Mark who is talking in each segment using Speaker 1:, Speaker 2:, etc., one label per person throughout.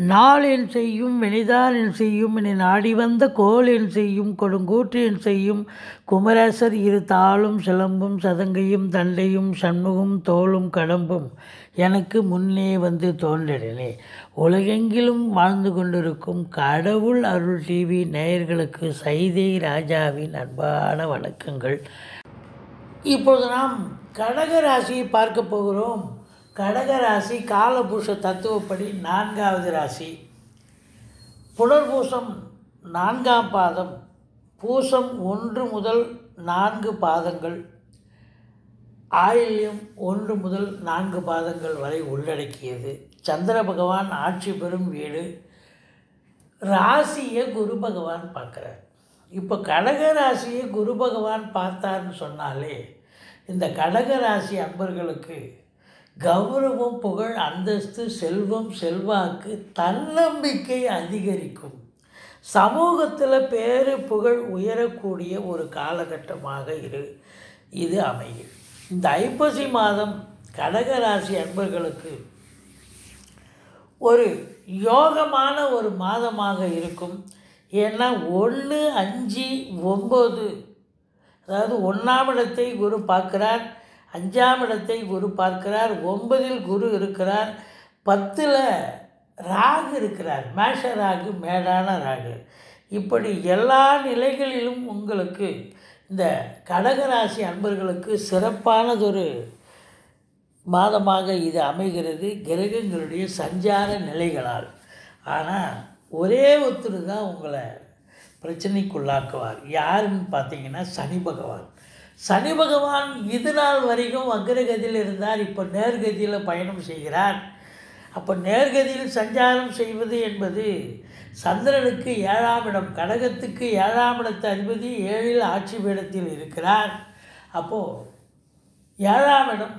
Speaker 1: நாள் என் செய்யும் வினைதான் என் செய்யும் என்னை நாடி வந்த கோல் என் செய்யும் கொடுங்கூற்று என் செய்யும் குமரேசர் இரு தாளும் சிலம்பும் சதங்கையும் தண்டையும் சண்முகம் தோளும் கடம்பும் எனக்கு முன்னே வந்து தோன்றினே உலகெங்கிலும் வாழ்ந்து கொண்டிருக்கும் கடவுள் அருள் டிவி நேயர்களுக்கு சைதை ராஜாவின் அன்பான வணக்கங்கள் இப்பொழுது நாம் கடக ராசியை பார்க்க போகிறோம் கடக ராசி காலபூஷ தத்துவப்படி நான்காவது ராசி புனர்பூசம் நான்காம் பாதம் பூசம் ஒன்று முதல் நான்கு பாதங்கள் ஆயில்யம் ஒன்று முதல் நான்கு பாதங்கள் வரை உள்ளடக்கியது சந்திர பகவான் ஆட்சி பெறும் வீடு ராசியை குரு பகவான் பார்க்குறார் இப்போ கடக ராசியை குரு பகவான் பார்த்தார்னு சொன்னாலே இந்த கடக ராசி அன்பர்களுக்கு கௌரவம் புகழ் அந்தஸ்து செல்வம் செல்வாக்கு தன்னம்பிக்கை அதிகரிக்கும் சமூகத்தில் பேரு புகழ் உயரக்கூடிய ஒரு காலகட்டமாக இரு இது அமையும் இந்த ஐப்பசி மாதம் கடகராசி அன்பர்களுக்கு ஒரு யோகமான ஒரு மாதமாக இருக்கும் ஏன்னா ஒன்று அஞ்சு ஒம்பது அதாவது ஒன்றாம் இடத்தை குரு பார்க்கிறார் அஞ்சாம் இடத்தை குரு பார்க்கிறார் ஒன்பதில் குரு இருக்கிறார் பத்தில் ராகு இருக்கிறார் மேஷ ராகு மேடான ராகு இப்படி எல்லா நிலைகளிலும் உங்களுக்கு இந்த கடகராசி அன்பர்களுக்கு சிறப்பானதொரு மாதமாக இது அமைகிறது கிரகங்களுடைய சஞ்சார நிலைகளால் ஆனால் ஒரே ஒருத்தர் தான் உங்களை பிரச்சனைக்குள்ளாக்குவார் யாருன்னு பார்த்தீங்கன்னா சனி பகவான் சனி பகவான் இது நாள் வரைக்கும் வக்ரகதியில் இருந்தார் இப்போ நேர்கதியில் பயணம் செய்கிறார் அப்போ நேர்கதியில் சஞ்சாரம் செய்வது என்பது சந்திரனுக்கு ஏழாம் இடம் கடகத்துக்கு ஏழாம் இடத்து அதிபதி ஏழில் ஆட்சி பீடத்தில் இருக்கிறார் அப்போது ஏழாம் இடம்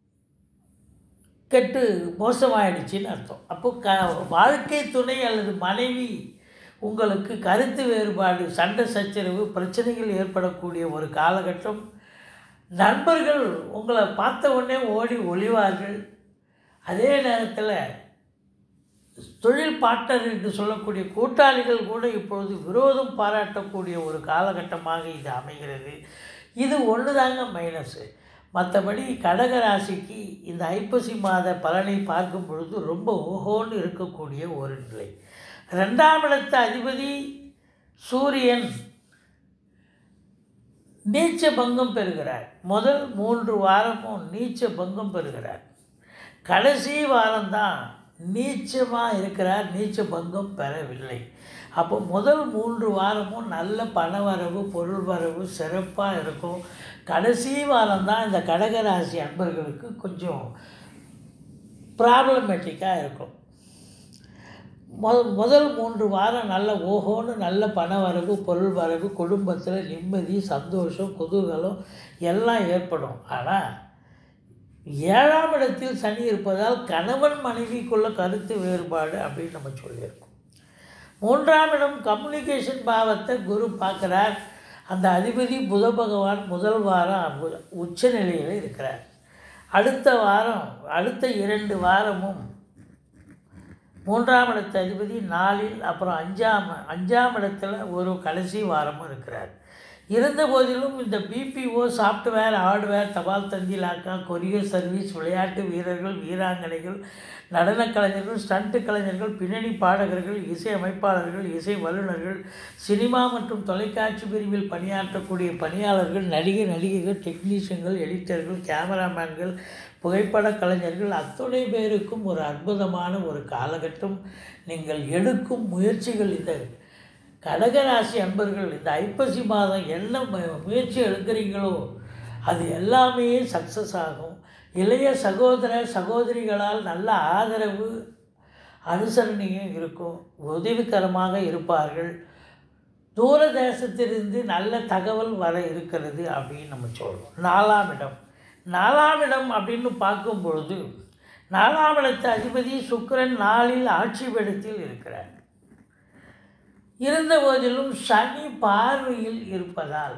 Speaker 1: கெட்டு மோசமாயிடுச்சின்னு அர்த்தம் அப்போ க வாழ்க்கை துணை அல்லது மனைவி உங்களுக்கு கருத்து வேறுபாடு சண்டை சச்சரவு பிரச்சனைகள் ஏற்படக்கூடிய ஒரு காலகட்டம் நண்பர்கள் உங்களை பார்த்த உடனே ஓடி ஒளிவார்கள் அதே நேரத்தில் தொழில் பார்ட்னர் என்று சொல்லக்கூடிய கூட்டாளிகள் கூட இப்பொழுது விரோதம் பாராட்டக்கூடிய ஒரு காலகட்டமாக இது அமைகிறது இது ஒன்று தாங்க மைனஸு மற்றபடி கடகராசிக்கு இந்த ஐப்பசி மாத பலனை பார்க்கும் பொழுது ரொம்ப ஓஹோன்னு இருக்கக்கூடிய ஒரு நிலை ரெண்டாம் இடத்து அதிபதி சூரியன் நீச்ச பங்கம் பெறுகிறார் முதல் மூன்று வாரமும் நீச்ச பங்கம் பெறுகிறார் கடைசி வாரம்தான் நீச்சமாக இருக்கிறார் நீச்ச பங்கம் பெறவில்லை அப்போ முதல் மூன்று வாரமும் நல்ல பண வரவு பொருள் வரவு சிறப்பாக இருக்கும் கடைசி வாரம்தான் இந்த கடகராசி அன்பர்களுக்கு கொஞ்சம் ப்ராப்ளமேட்டிக்காக இருக்கும் முத முதல் மூன்று வாரம் நல்ல ஓஹோன்னு நல்ல பண வரவு பொருள் வரவு குடும்பத்தில் நிம்மதி சந்தோஷம் குதூகலம் எல்லாம் ஏற்படும் ஆனால் ஏழாம் இடத்தில் சனி இருப்பதால் கணவன் மனைவிக்குள்ள கருத்து வேறுபாடு அப்படின்னு நம்ம சொல்லியிருக்கோம் மூன்றாம் இடம் கம்யூனிகேஷன் பாவத்தை குரு பார்க்குறார் அந்த அதிபதி புத பகவான் முதல் வாரம் உச்ச நிலையில் இருக்கிறார் அடுத்த வாரம் அடுத்த இரண்டு வாரமும் மூன்றாம் இடத்து அதிபதி நாலில் அப்புறம் அஞ்சாம் அஞ்சாம் இடத்துல ஒரு கடைசி வாரமும் இருக்கிறார் இருந்த போதிலும் இந்த பிபிஓ சாஃப்ட்வேர் ஹார்ட்வேர் தபால் தந்தி லாக்கா கொரியர் சர்வீஸ் விளையாட்டு வீரர்கள் வீராங்கனைகள் நடனக் கலைஞர்கள் ஸ்டண்ட் கலைஞர்கள் பின்னணி பாடகர்கள் இசை அமைப்பாளர்கள் இசை வல்லுநர்கள் சினிமா மற்றும் தொலைக்காட்சி பிரிவில் பணியாற்றக்கூடிய பணியாளர்கள் நடிகை நடிகைகள் டெக்னீஷியன்கள் எடிட்டர்கள் கேமராமேன்கள் புகைப்பட கலைஞர்கள் அத்துணை பேருக்கும் ஒரு அற்புதமான ஒரு காலகட்டம் நீங்கள் எடுக்கும் முயற்சிகள் இந்த கடகராசி அன்பர்கள் இந்த ஐப்பசி மாதம் என்ன முயற்சி எடுக்கிறீங்களோ அது எல்லாமே சக்ஸஸ் ஆகும் இளைய சகோதர சகோதரிகளால் நல்ல ஆதரவு அனுசரணையும் இருக்கும் உதவிகரமாக இருப்பார்கள் தூர தேசத்திலிருந்து நல்ல தகவல் வர இருக்கிறது அப்படின்னு நம்ம சொல்கிறோம் நாலாம் இடம் நாலாம் இடம் அப்படின்னு பார்க்கும் பொழுது நாலாம் இடத்து அதிபதி சுக்கரன் நாளில் ஆட்சி பீடத்தில் இருக்கிறார் இருந்த போதிலும் சனி பார்வையில் இருப்பதால்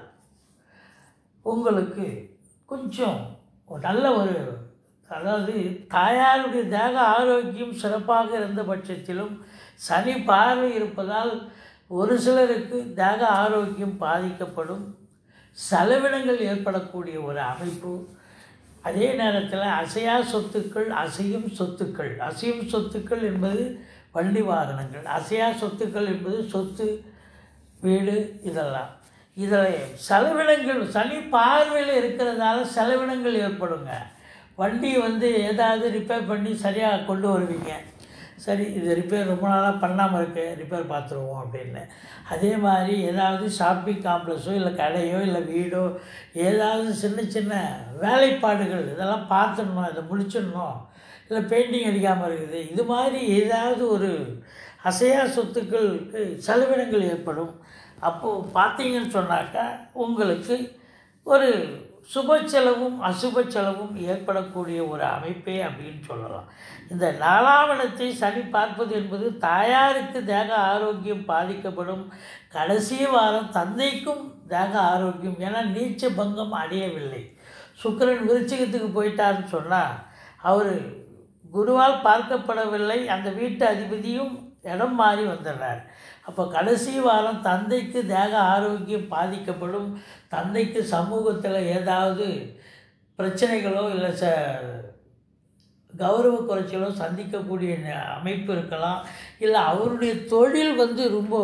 Speaker 1: உங்களுக்கு கொஞ்சம் நல்ல ஒரு அதாவது தாயாருடைய தேக ஆரோக்கியம் சிறப்பாக இருந்த பட்சத்திலும் சனி பார்வை இருப்பதால் ஒரு சிலருக்கு தேக ஆரோக்கியம் பாதிக்கப்படும் செலவினங்கள் ஏற்படக்கூடிய ஒரு அமைப்பு அதே நேரத்தில் அசையா சொத்துக்கள் அசையும் சொத்துக்கள் அசையும் சொத்துக்கள் என்பது வண்டி வாகனங்கள் அசையா சொத்துக்கள் என்பது சொத்து வீடு இதெல்லாம் இதில் செலவினங்கள் சனி பார்வையில் இருக்கிறதால செலவினங்கள் ஏற்படுங்க வண்டி வந்து ஏதாவது ரிப்பேர் பண்ணி சரியாக கொண்டு வருவீங்க சரி இது ரிப்பேர் ரொம்ப நாளாக பண்ணாமல் இருக்கு ரிப்பேர் பார்த்துருவோம் அப்படின்னு அதே மாதிரி ஏதாவது ஷாப்பிங் காம்ப்ளெக்ஸோ இல்லை கடையோ இல்லை வீடோ ஏதாவது சின்ன சின்ன வேலைப்பாடுகள் இதெல்லாம் பார்த்துடணும் இதை முடிச்சிடணும் இல்லை பெயிண்டிங் அடிக்காமல் இருக்குது இது மாதிரி ஏதாவது ஒரு அசையா சொத்துக்களுக்கு செலவினங்கள் ஏற்படும் அப்போது பார்த்தீங்கன்னு சொன்னாக்கா உங்களுக்கு ஒரு சுப செலவும் அசுப செலவும் ஏற்படக்கூடிய ஒரு அமைப்பே அப்படின்னு சொல்லலாம் இந்த நாலாம் இடத்தை சனி பார்ப்பது என்பது தாயாருக்கு தேக ஆரோக்கியம் பாதிக்கப்படும் கடைசி வாரம் தந்தைக்கும் தேக ஆரோக்கியம் ஏன்னா நீச்ச பங்கம் அடையவில்லை சுக்கிரன் விருச்சிகத்துக்கு போயிட்டாருன்னு சொன்னால் அவர் குருவால் பார்க்கப்படவில்லை அந்த வீட்டு அதிபதியும் இடம் மாறி வந்துடுறார் அப்போ கடைசி வாரம் தந்தைக்கு தேக ஆரோக்கியம் பாதிக்கப்படும் தந்தைக்கு சமூகத்தில் ஏதாவது பிரச்சனைகளோ இல்லை ச கௌரவ குறைச்சலோ சந்திக்கக்கூடிய ந- அமைப்பு இருக்கலாம் இல்லை அவருடைய தொழில் வந்து ரொம்ப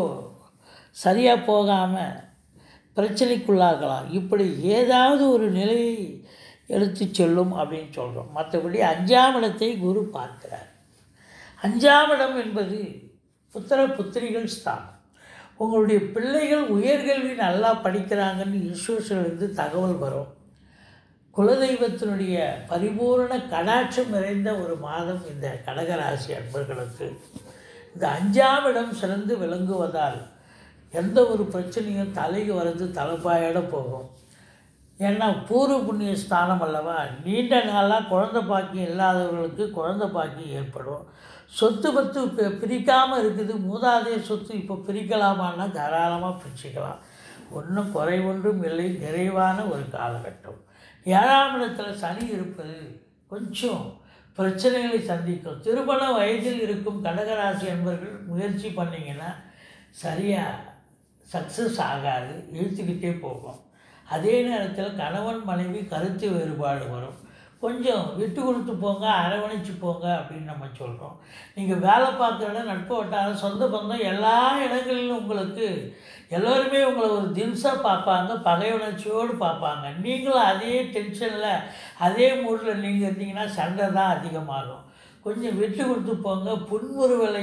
Speaker 1: சரியாக போகாமல் பிரச்சனைக்குள்ளாகலாம் இப்படி ஏதாவது ஒரு நிலையை எடுத்து செல்லும் அப்படின்னு சொல்கிறோம் மற்றபடி அஞ்சாம் இடத்தை குரு பார்க்கிறார் அஞ்சாம் இடம் என்பது புத்திர புத்திரிகள் ஸ்தானம் உங்களுடைய பிள்ளைகள் உயர்கல்வி நல்லா படிக்கிறாங்கன்னு இன்ஸ்டியூஷன்லேருந்து தகவல் வரும் குலதெய்வத்தினுடைய பரிபூரண கடாட்சம் நிறைந்த ஒரு மாதம் இந்த கடகராசி அன்பர்களுக்கு இந்த அஞ்சாம் இடம் சிறந்து விளங்குவதால் எந்த ஒரு பிரச்சனையும் தலைக்கு வர்றது தலைப்பாயோட போகும் ஏன்னா பூர்வ புண்ணிய ஸ்தானம் அல்லவா நீண்ட நாளாக குழந்தை பாக்கியம் இல்லாதவர்களுக்கு குழந்தை பாக்கியம் ஏற்படும் சொத்து பத்து இப்போ பிரிக்காமல் இருக்குது மூதாதைய சொத்து இப்போ பிரிக்கலாமான்னா தாராளமாக பிரிச்சுக்கலாம் ஒன்றும் குறை ஒன்றும் இல்லை நிறைவான ஒரு காலகட்டம் ஏழாம் இடத்துல சனி இருப்பது கொஞ்சம் பிரச்சனைகளை சந்திக்கும் திருமண வயதில் இருக்கும் கடகராசி என்பவர்கள் முயற்சி பண்ணிங்கன்னா சரியாக சக்ஸஸ் ஆகாது இழுத்துக்கிட்டே போகும் அதே நேரத்தில் கணவன் மனைவி கருத்து வேறுபாடு வரும் கொஞ்சம் விட்டு கொடுத்து போங்க அரவணைச்சு போங்க அப்படின்னு நம்ம சொல்கிறோம் நீங்கள் வேலை பார்க்குற இடம் நட்பு வட்டாரம் சொந்த பந்தம் எல்லா இடங்களிலும் உங்களுக்கு எல்லோருமே உங்களை ஒரு தின்ஸாக பார்ப்பாங்க பகை உணர்ச்சியோடு பார்ப்பாங்க நீங்களும் அதே டென்ஷனில் அதே மூடில் நீங்கள் இருந்தீங்கன்னா சண்டை தான் அதிகமாகும் கொஞ்சம் விட்டு கொடுத்து போங்க புன்முறுவலை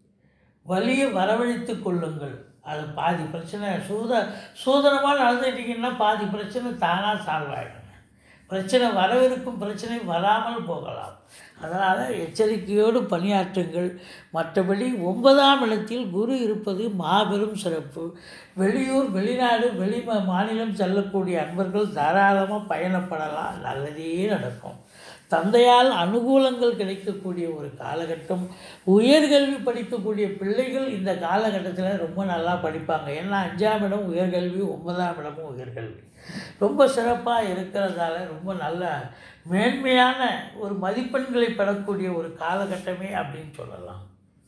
Speaker 1: வலியை வரவழைத்து கொள்ளுங்கள் அது பாதி பிரச்சனை சூத சூதனமாக நடந்துக்கிட்டிங்கன்னா பாதி பிரச்சனை தானாக சால்வ் ஆகிடுங்க பிரச்சனை வரவிருக்கும் பிரச்சனை வராமல் போகலாம் அதனால் எச்சரிக்கையோடு பணியாற்றுங்கள் மற்றபடி ஒன்பதாம் இடத்தில் குரு இருப்பது மாபெரும் சிறப்பு வெளியூர் வெளிநாடு வெளி மா- மாநிலம் செல்லக்கூடிய அன்பர்கள் தாராளமாக பயணப்படலாம் நல்லதே நடக்கும் தந்தையால் அனுகூலங்கள் கிடைக்கக்கூடிய ஒரு காலகட்டம் உயர்கல்வி படிக்கக்கூடிய பிள்ளைகள் இந்த காலகட்டத்தில் ரொம்ப நல்லா படிப்பாங்க ஏன்னா அஞ்சாம் இடம் உயர்கல்வி ஒன்பதாம் இடமும் உயர்கல்வி ரொம்ப சிறப்பாக இருக்கிறதால ரொம்ப நல்ல மேன்மையான ஒரு மதிப்பெண்களை பெறக்கூடிய ஒரு காலகட்டமே அப்படின்னு சொல்லலாம்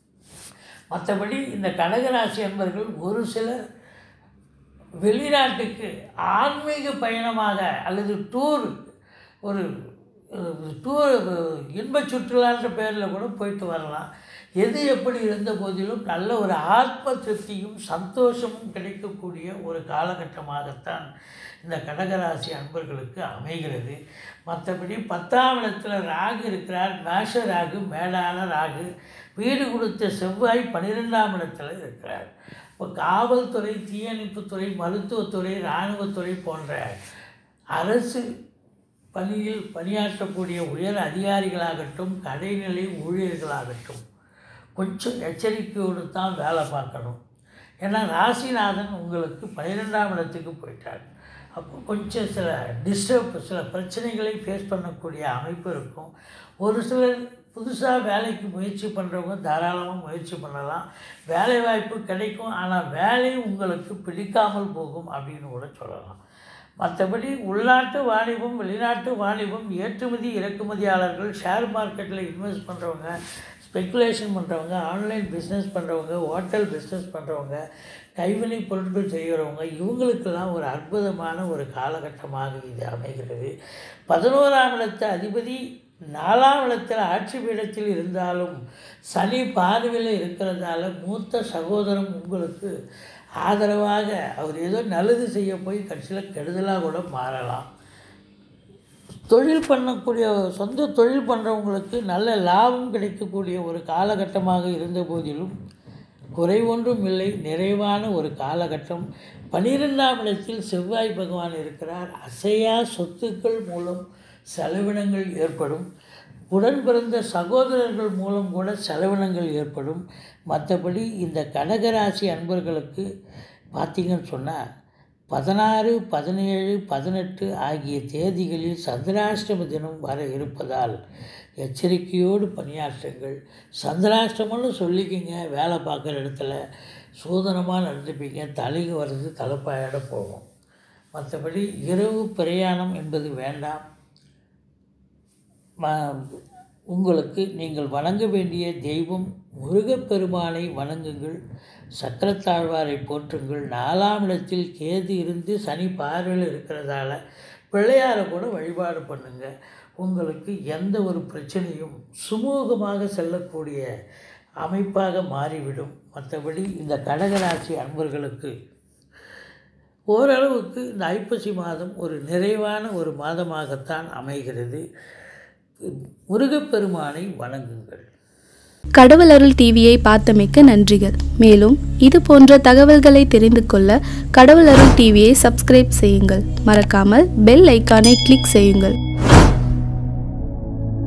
Speaker 1: மற்றபடி இந்த கடகராசி என்பவர்கள் ஒரு சிலர் வெளிநாட்டுக்கு ஆன்மீக பயணமாக அல்லது டூர் ஒரு டூர் இன்ப சுற்றுலான்ற பேரில் கூட போயிட்டு வரலாம் எது எப்படி இருந்த போதிலும் நல்ல ஒரு ஆத்ம திருப்தியும் சந்தோஷமும் கிடைக்கக்கூடிய ஒரு காலகட்டமாகத்தான் இந்த கடகராசி அன்பர்களுக்கு அமைகிறது மற்றபடி பத்தாம் இடத்துல ராகு இருக்கிறார் மேஷ ராகு மேலான ராகு வீடு கொடுத்த செவ்வாய் பன்னிரெண்டாம் இடத்துல இருக்கிறார் இப்போ காவல்துறை தீயணைப்புத்துறை மருத்துவத்துறை இராணுவத்துறை போன்ற அரசு பணியில் பணியாற்றக்கூடிய உயர் அதிகாரிகளாகட்டும் கடைநிலை ஊழியர்களாகட்டும் கொஞ்சம் எச்சரிக்கையோடு தான் வேலை பார்க்கணும் ஏன்னா ராசிநாதன் உங்களுக்கு பன்னிரெண்டாம் இடத்துக்கு போயிட்டார் அப்போ கொஞ்சம் சில டிஸ்டர்ப் சில பிரச்சனைகளை ஃபேஸ் பண்ணக்கூடிய அமைப்பு இருக்கும் ஒரு சிலர் புதுசாக வேலைக்கு முயற்சி பண்ணுறவங்க தாராளமாக முயற்சி பண்ணலாம் வேலை வாய்ப்பு கிடைக்கும் ஆனால் வேலை உங்களுக்கு பிடிக்காமல் போகும் அப்படின்னு கூட சொல்லலாம் மற்றபடி உள்நாட்டு வாணிபம் வெளிநாட்டு வாணிபம் ஏற்றுமதி இறக்குமதியாளர்கள் ஷேர் மார்க்கெட்டில் இன்வெஸ்ட் பண்ணுறவங்க ஸ்பெக்குலேஷன் பண்ணுறவங்க ஆன்லைன் பிஸ்னஸ் பண்ணுறவங்க ஹோட்டல் பிஸ்னஸ் பண்ணுறவங்க கைவினை பொருட்கள் செய்கிறவங்க இவங்களுக்கெல்லாம் ஒரு அற்புதமான ஒரு காலகட்டமாக இது அமைகிறது பதினோராம் இடத்து அதிபதி நாலாம் இடத்தில் ஆட்சி பீடத்தில் இருந்தாலும் சனி பார்வையில் இருக்கிறதால மூத்த சகோதரம் உங்களுக்கு ஆதரவாக அவர் ஏதோ நல்லது செய்ய போய் கட்சியில் கெடுதலாக கூட மாறலாம் தொழில் பண்ணக்கூடிய சொந்த தொழில் பண்ணுறவங்களுக்கு நல்ல லாபம் கிடைக்கக்கூடிய ஒரு காலகட்டமாக இருந்த போதிலும் குறை ஒன்றும் இல்லை நிறைவான ஒரு காலகட்டம் பனிரெண்டாம் இடத்தில் செவ்வாய் பகவான் இருக்கிறார் அசையா சொத்துக்கள் மூலம் செலவினங்கள் ஏற்படும் உடன் பிறந்த சகோதரர்கள் மூலம் கூட செலவினங்கள் ஏற்படும் மற்றபடி இந்த கடகராசி அன்பர்களுக்கு பார்த்திங்கன்னு சொன்னால் பதினாறு பதினேழு பதினெட்டு ஆகிய தேதிகளில் சந்திராஷ்டம தினம் வர இருப்பதால் எச்சரிக்கையோடு பணியாற்றுங்கள் சந்திராஷ்டமம்னு சொல்லிக்கிங்க வேலை பார்க்குற இடத்துல சூதனமாக நடந்துப்பீங்க தலைக்கு வர்றது தலைப்பாயோட போகும் மற்றபடி இரவு பிரயாணம் என்பது வேண்டாம் ம- உங்களுக்கு நீங்கள் வணங்க வேண்டிய தெய்வம் முருகப்பெருமானை வணங்குங்கள் சக்கரத்தாழ்வாரை போற்றுங்கள் நாலாம் இடத்தில் கேது இருந்து சனி பார்வையில் இருக்கிறதால பிள்ளையாரை கூட வழிபாடு பண்ணுங்க உங்களுக்கு எந்த ஒரு பிரச்சனையும் சுமூகமாக செல்லக்கூடிய அமைப்பாக மாறிவிடும் மற்றபடி இந்த கடகராசி அன்பர்களுக்கு ஓரளவுக்கு இந்த ஐப்பசி மாதம் ஒரு நிறைவான ஒரு மாதமாகத்தான் அமைகிறது முருகப்பெருமானை வணங்குங்கள்
Speaker 2: கடவுள் அருள் டிவியை பார்த்தமைக்க நன்றிகள் மேலும் இது போன்ற தகவல்களை தெரிந்து கொள்ள கடவுள் அருள் டிவியை சப்ஸ்கிரைப் செய்யுங்கள் மறக்காமல் பெல் ஐக்கானை கிளிக் செய்யுங்கள்